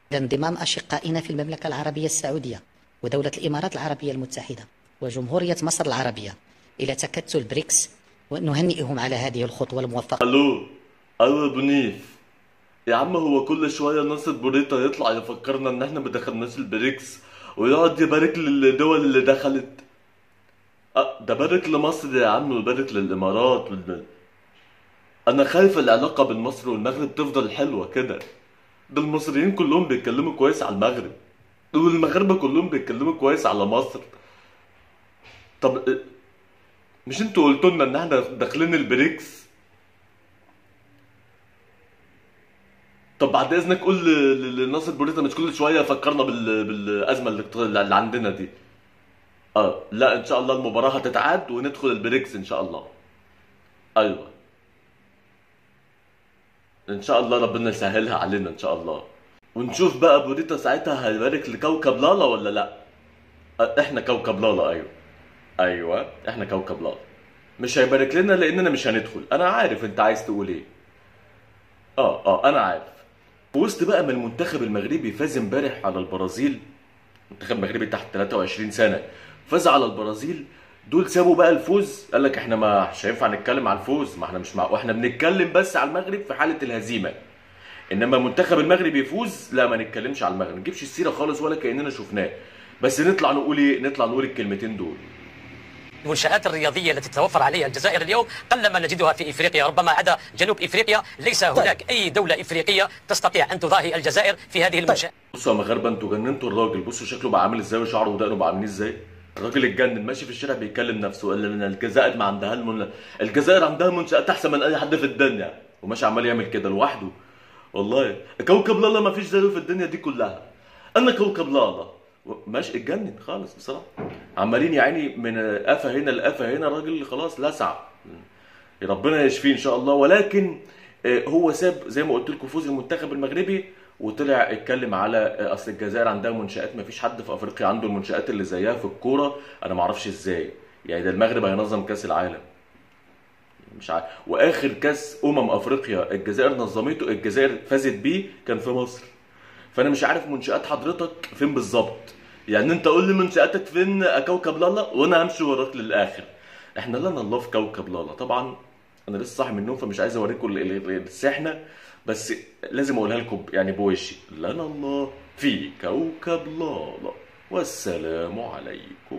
انضمام أشقائنا في المملكة العربية السعودية ودولة الإمارات العربية المتحدة وجمهورية مصر العربية إلى تكتل بريكس ونهنئهم على هذه الخطوة الموفقة الو ايوه بنيف يا عم هو كل شويه ناصر بوريتا يطلع يفكرنا ان احنا ما دخلناش البريكس ويقعد يبارك للدول اللي دخلت أه ده بارك لمصر يا عم وبارك للامارات وال... انا خايف العلاقه بين مصر والمغرب تفضل حلوه كده ده المصريين كلهم بيتكلموا كويس على المغرب والمغاربه كلهم بيتكلموا كويس على مصر طب إيه، مش انتوا قلتوا لنا ان احنا داخلين البريكس طب بعد اذنك قول ل- ل- لناصر بوريتا مش كل شويه فكرنا بال... بالازمه اللي اللي عندنا دي اه لا ان شاء الله المباراه هتتعاد وندخل البريكس ان شاء الله ايوه ان شاء الله ربنا يسهلها علينا ان شاء الله ونشوف بقى بوريتا ساعتها هيبارك لكوكب لالا ولا لا آه، احنا كوكب لالا ايوه ايوه احنا كوكب لالا مش هيبارك لنا لاننا مش هندخل انا عارف انت عايز تقول ايه اه اه انا عارف في وسط بقى ما المنتخب المغربي فاز امبارح على البرازيل منتخب مغربي تحت 23 سنه فاز على البرازيل دول سابوا بقى الفوز قال لك احنا ما مش هينفع نتكلم على الفوز ما احنا مش مع... واحنا بنتكلم بس على المغرب في حاله الهزيمه انما منتخب المغرب يفوز لا ما نتكلمش على المغرب ما نجيبش السيره خالص ولا كاننا شفناه بس نطلع نقول ايه نطلع نقول الكلمتين دول المنشآت الرياضية التي تتوفر عليها الجزائر اليوم قلما نجدها في إفريقيا ربما عدا جنوب إفريقيا ليس هناك أي دولة إفريقية تستطيع أن تضاهي الجزائر في هذه المنشآت بصوا يا مغاربه انتوا جننتوا الراجل بصوا شكله بقى عامل ازاي وشعره ودقنه بقى عاملين ازاي الراجل اتجنن ماشي في الشارع بيكلم نفسه قال لنا الجزائر ما عندها المن... الجزائر عندها منشآت احسن من اي حد في الدنيا وماشي عمال يعمل كده لوحده والله كوكب لالا ما فيش زيه في الدنيا دي كلها انا كوكب لالا ماشي اتجنن خالص بصراحه عمالين يا عيني من قفا هنا لقفا هنا الراجل خلاص لسع ربنا يشفيه ان شاء الله ولكن آه، هو ساب زي ما قلت لكم فوز المنتخب المغربي وطلع اتكلم على آه، اصل الجزائر عندها منشات ما فيش حد في افريقيا عنده المنشات اللي زيها في الكوره انا ما اعرفش ازاي يعني ده المغرب هينظم كاس العالم مش عارف واخر كاس امم افريقيا الجزائر نظمته الجزائر فازت بيه كان في مصر فانا مش عارف منشات حضرتك فين بالظبط يعني انت قول لي منشاتك فين يا كوكب لالا وانا همشي وراك للاخر احنا لنا الله في كوكب لالا طبعا انا لسه صاحي من النوم فمش عايز اوريكم ال- ال- السحنه بس لازم اقولها لكم يعني بوشي لنا الله في كوكب لالا والسلام عليكم